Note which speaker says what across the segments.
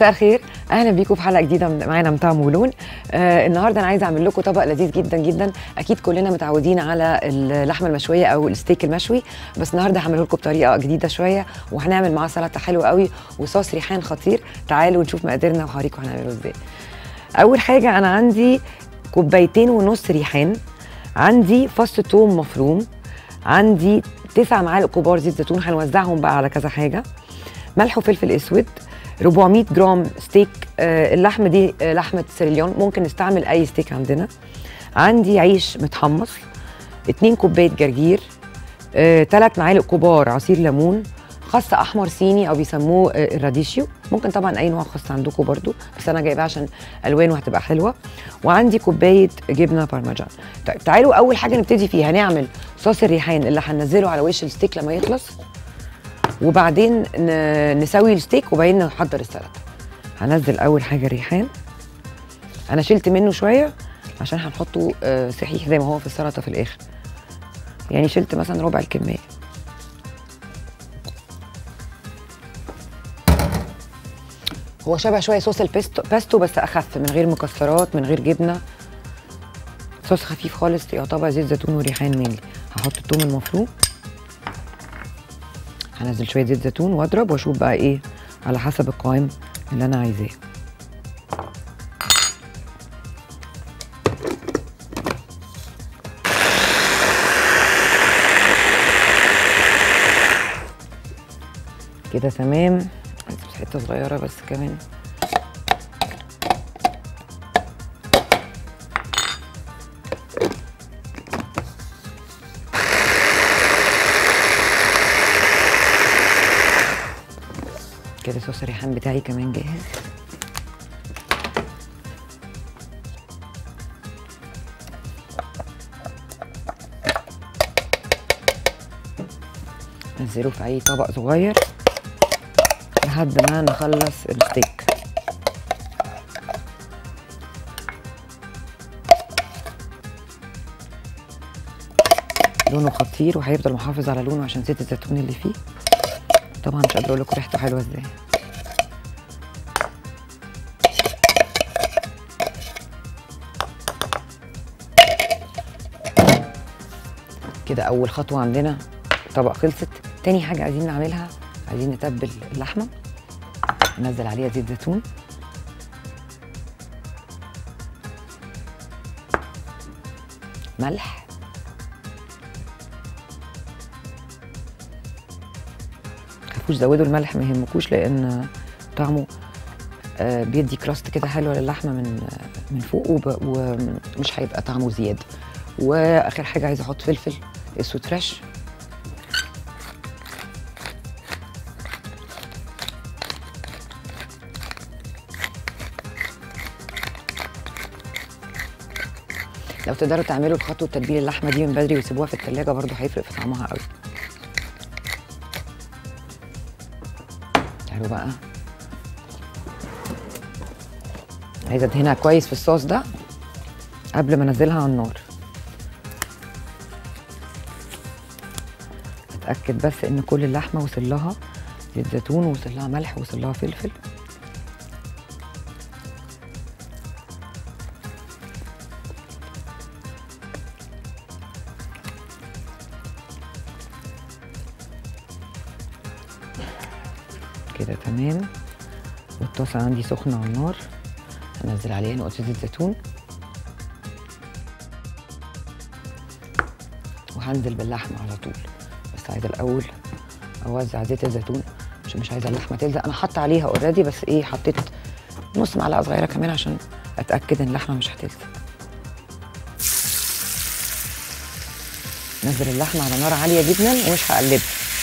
Speaker 1: مساء الخير اهلا بيكم في حلقه جديده من- معانا من طعم ولون آه النهارده انا عايزه اعمل لكم طبق لذيذ جدا جدا اكيد كلنا متعودين على اللحمه المشويه او الستيك المشوي بس النهارده هعمله لكم بطريقه جديده شويه وهنعمل معاه سلطه حلوه قوي وصوص ريحان خطير تعالوا نشوف مقاديرنا وهوريكم هنعمله ازاي اول حاجه انا عندي كوبايتين ونص ريحان عندي فص ثوم مفروم عندي تسع معالق كبار زيت زيتون هنوزعهم بقى على كذا حاجه ملح وفلفل اسود 400 جرام ستيك آه اللحمه دي آه لحمه سيرليون ممكن نستعمل اي ستيك عندنا عندي عيش متحمص 2 كوبايه جرجير 3 معالق كبار عصير ليمون خس احمر صيني او بيسموه آه، الراديشيو ممكن طبعا اي نوع خس عندكم برضو بس انا جايباه عشان الوانه هتبقى حلوه وعندي كوبايه جبنه بارميجان طيب تعالوا اول حاجه نبتدي فيها هنعمل صوص الريحان اللي هننزله على وش الستيك لما يخلص وبعدين ن- نسوي الستيك وبعدين نحضر السلطه هنزل اول حاجه الريحان انا شلت منه شويه عشان هنحطه آه، صحيح زي ما هو في السلطه في الاخر يعني شلت مثلا ربع الكميه هو شبه شويه صوص البيستو باستو بس اخف من غير مكسرات من غير جبنه صوص خفيف خالص يعتبر زيت زيتون وريحان مينلي هحط الثوم المفروم هنزل شويه زيت زيتون واضرب واشوف بقى ايه على حسب القوام اللي انا عايزاه كده تمام بس حته صغيره بس كمان كده صوص الريحان بتاعي كمان جاهز نزله في اي طبق صغير لحد ما نخلص الستيك لونه خطير وهيفضل محافظ على لونه عشان زيت الزيتون اللي فيه طبعا مش قادره اقول لكم ريحته حلوه ازاي كده اول خطوه عندنا طبق خلصت تاني حاجه عايزين نعملها عايزين نتبل اللحمه ننزل عليها زيت زيتون ملح تخافوش زودوا الملح ما يهمكوش لان طعمه آه، بيدي كراست كده حلوه للحمه من من فوق وب- ومش هيبقى طعمه زياده واخر حاجه عايزه احط فلفل اسود فريش لو تقدروا تعملوا الخطوه تتبيل اللحمه دي من بدري وتسيبوها في التلاجة برضو هيفرق في طعمها قوي تعالوا بقى عايزه ادهنها كويس في الصوص ده قبل ما انزلها على النار اتاكد بس ان كل اللحمه وصل لها زيت زيتون وصل لها ملح وصل لها فلفل كده تمام والطاسه عندي سخنه على النار هنزل عليها نقطه زيت زيتون وهنزل باللحمه على طول بس عايزه الاول اوزع زيت الزيتون عشان مش عايزه اللحمه تلزق انا حاطه عليها اوريدي بس ايه حطيت نص معلقه صغيره كمان عشان اتاكد ان اللحمه مش هتلزق نزل اللحمه على نار عاليه جدا ومش هقلبها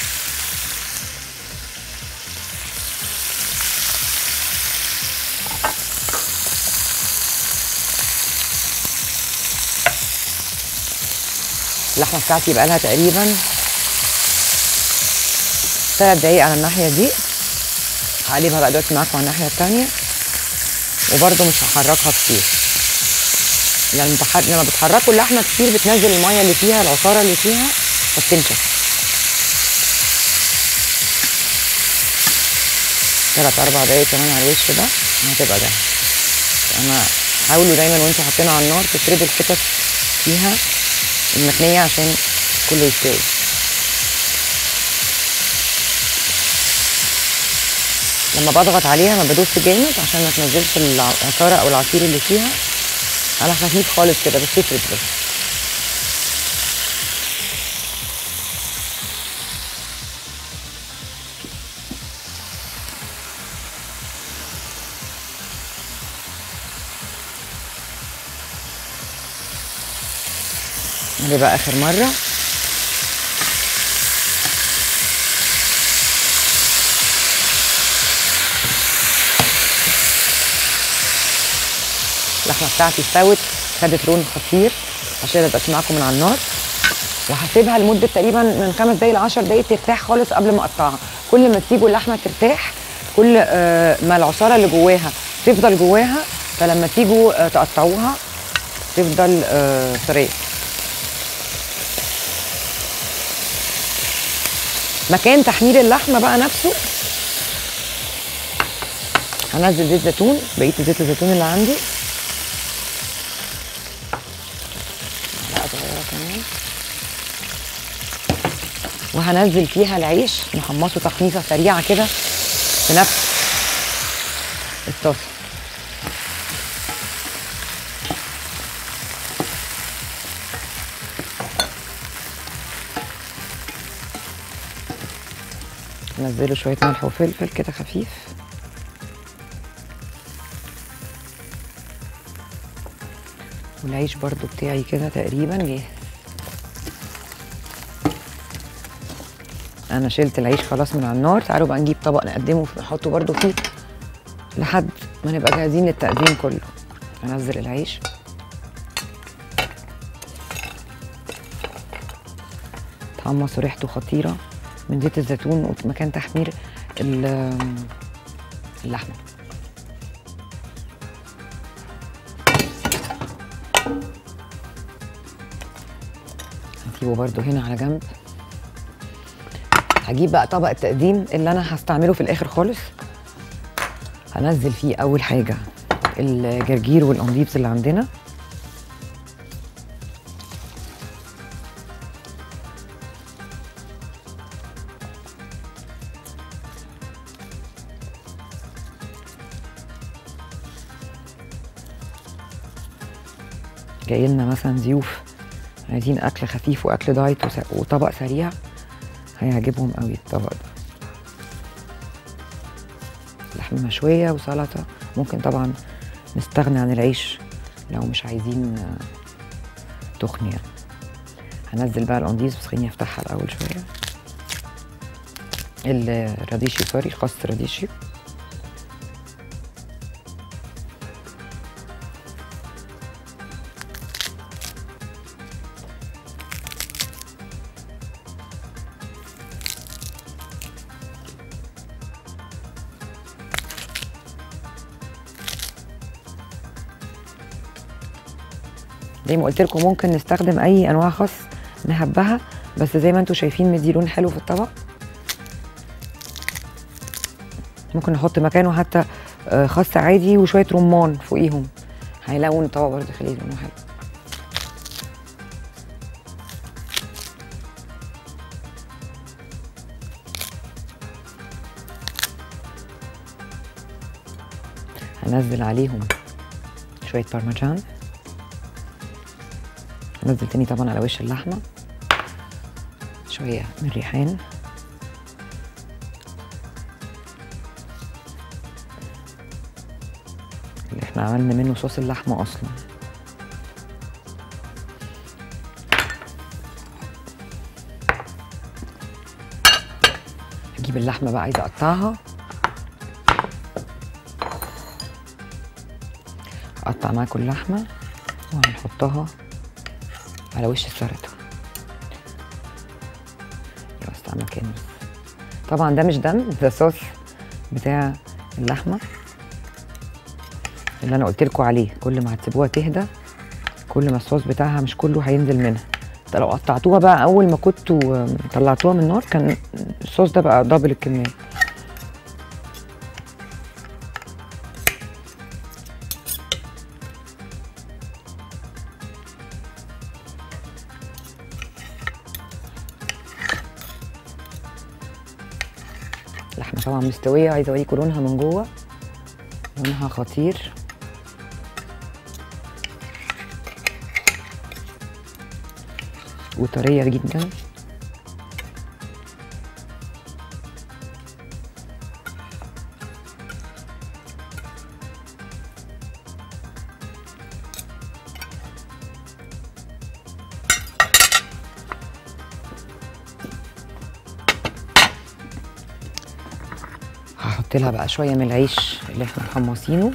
Speaker 1: اللحمه بتاعتي يبقى لها تقريبا ثلاث دقايق على الناحيه دي هقلبها بقى دلوقتي معاكم على الناحيه التانيه وبرده مش هحركها كتير يعني بتح- لما بتحركوا اللحمه كتير بتنزل الميه اللي فيها العصاره اللي فيها فبتنشف ثلاث اربع دقايق كمان على الوش ده هتبقى جاهزه انا حاولوا دايما وانتوا حاطينها على النار تفردوا الحتت فيها المتنيه عشان كله يستوي لما بضغط عليها ما بدوس جامد عشان ما تنزلش العصاره او العصير اللي فيها على خفيف خالص كده بس تفرد بس دي بقى اخر مره اللحمه بتاعتي استوت خدت لون خطير عشان ابقى معاكم من على النار وهسيبها لمده تقريبا من خمس دقايق ل 10 دقايق ترتاح خالص قبل ما اقطعها كل ما تسيبوا اللحمه ترتاح كل آه، ما العصاره اللي جواها تفضل جواها فلما تيجوا آه، تقطعوها تفضل آه، طريه مكان تحمير اللحمه بقى نفسه هنزل زيت زيتون بقيه زيت الزيتون اللي عندي معلقه صغيره كمان وهنزل فيها العيش نحمصه تحميصه سريعه كده في نفس الطاسه نزله شويه ملح وفلفل كده خفيف والعيش برضو بتاعي كده تقريبا جاهز انا شلت العيش خلاص من على النار تعالوا بقى نجيب طبق نقدمه نحطه برضو فيه لحد ما نبقى جاهزين للتقديم كله انزل العيش تحمص ريحته خطيره من زيت الزيتون ومكان تحمير ال- اللحمه هسيبه برضو هنا على جنب هجيب بقى طبق التقديم اللي انا هستعمله في الاخر خالص هنزل فيه اول حاجه الجرجير والانديبس اللي عندنا جاي لنا مثلا ضيوف عايزين اكل خفيف واكل دايت وس- وطبق سريع هيعجبهم قوي الطبق ده لحمه مشويه وسلطه ممكن طبعا نستغنى عن العيش لو مش عايزين آه، تخن يعني هنزل بقى القنديس بس خليني افتحها الاول شويه الراديشي سوري خس راديشي زي ما قلت لكم ممكن نستخدم اي انواع خس نهبها بس زي ما انتم شايفين مدي لون حلو في الطبق ممكن نحط مكانه حتى آه، خس عادي وشويه رمان فوقيهم هيلون الطبق برضه يخليه لونه حلو هنزل عليهم شويه بارميجان هنزل تاني طبعا على وش اللحمه شويه من الريحان اللي احنا عملنا منه صوص اللحمه اصلا اجيب اللحمه بقى عايزه اقطعها اقطع معاكم اللحمه وهنحطها على وش السلطه يلا استعمل مكاني طبعا ده مش دم ده صوص بتاع اللحمه اللي انا قلت لكم عليه كل ما هتسيبوها تهدى كل ما الصوص بتاعها مش كله هينزل منها ده لو قطعتوها بقى اول ما كنتوا طلعتوها من النار كان الصوص ده بقى دبل الكميه اللحمه طبعا مستويه عايزه اوريكم لونها من جوه لونها خطير وطريه جدا هحط لها بقى شويه من العيش اللي احنا محمصينه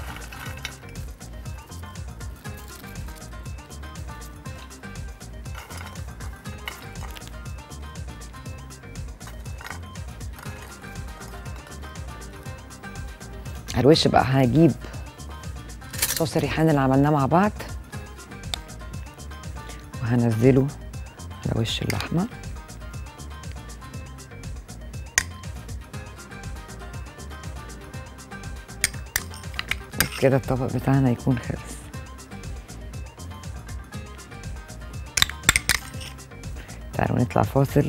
Speaker 1: على الوش بقى هجيب صوص الريحان اللي عملناه مع بعض وهنزله على وش اللحمه كده الطبق بتاعنا يكون خلص تعالوا نطلع فاصل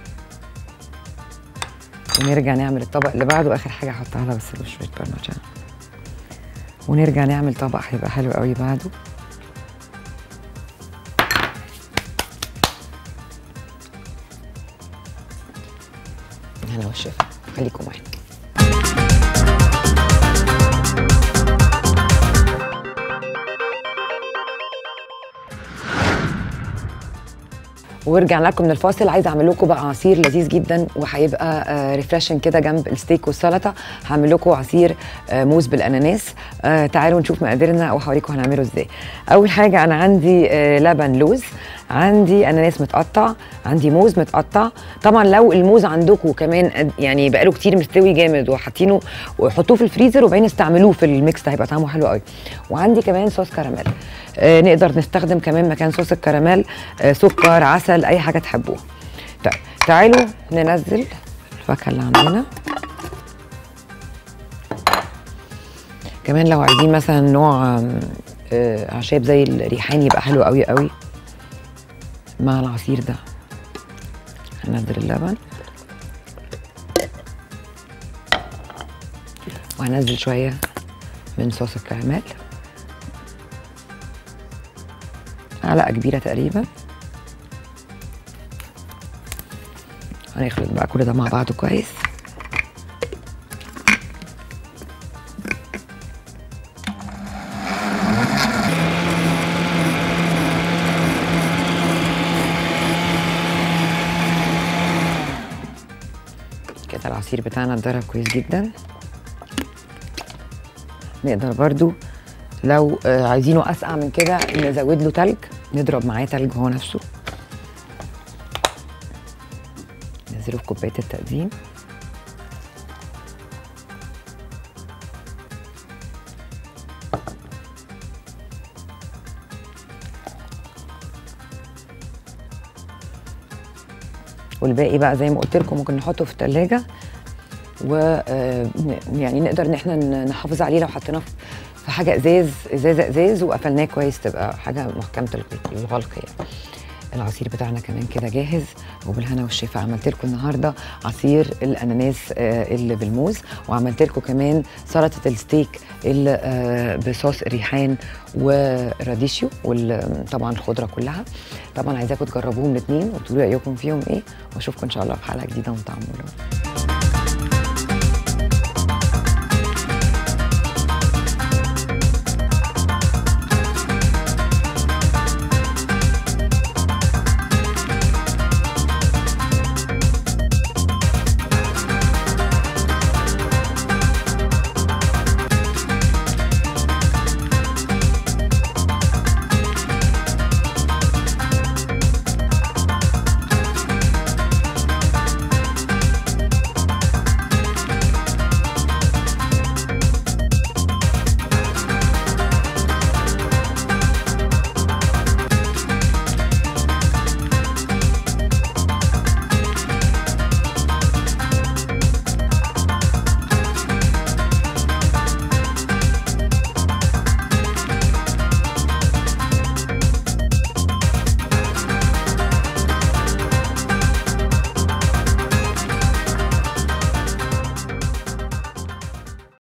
Speaker 1: ونرجع نعمل الطبق اللي بعده اخر حاجه احطها لها بس شويه برمجان ونرجع نعمل طبق هيبقى حلو قوي بعده هلا والشفا خليكم معانا ورجعنا لكم من الفاصل عايزه اعمل لكم بقى عصير لذيذ جدا وهيبقى ريفرشنج كده جنب الستيك والسلطه هعمل لكم عصير آه، موز بالاناناس آه، تعالوا نشوف مقاديرنا او هوريكم هنعمله ازاي اول حاجه انا عندي آه، لبن لوز عندي اناناس متقطع عندي موز متقطع طبعا لو الموز عندكم كمان قد- يعني بقاله كتير مستوي جامد وحاطينه وحطوه في الفريزر وبعدين استعملوه في الميكس ده هيبقى طعمه حلو قوي وعندي كمان صوص كراميل آه نقدر نستخدم كمان مكان صوص الكراميل آه سكر عسل اي حاجه تحبوها طيب تعالوا ننزل الفاكهه اللي عندنا كمان لو عايزين مثلا نوع آم، آه، اعشاب زي الريحان يبقى حلو قوي قوي مع العصير ده هنزل اللبن وهنزل شويه من صوص الكراميل معلقه كبيره تقريبا هنخلط بقى كل ده مع بعضه كويس كده العصير بتاعنا اتضرب كويس جدا نقدر برضو لو آه، عايزينه اسقع من كده نزود له تلج نضرب معاه تلج هو نفسه ننزله في كوبايه التقديم والباقي بقى زي ما قلت لكم ممكن نحطه في الثلاجه و آه، يعني نقدر ان احنا ن- نحافظ عليه لو حطيناه في- في حاجه ازاز ازازه ازاز وقفلناه كويس تبقى حاجه محكمه الغ- الغلق يعني العصير بتاعنا كمان كده جاهز وبالهنا والشفا عملت لكم النهارده عصير الاناناس آه، اللي بالموز وعملت لكم كمان سلطه الستيك اللي آه، بصوص الريحان وراديشيو وطبعا الخضره كلها طبعا عايزاكم تجربوهم الاثنين وتقولوا رايكم فيهم ايه واشوفكم ان شاء الله في حلقه جديده ومطعم ولون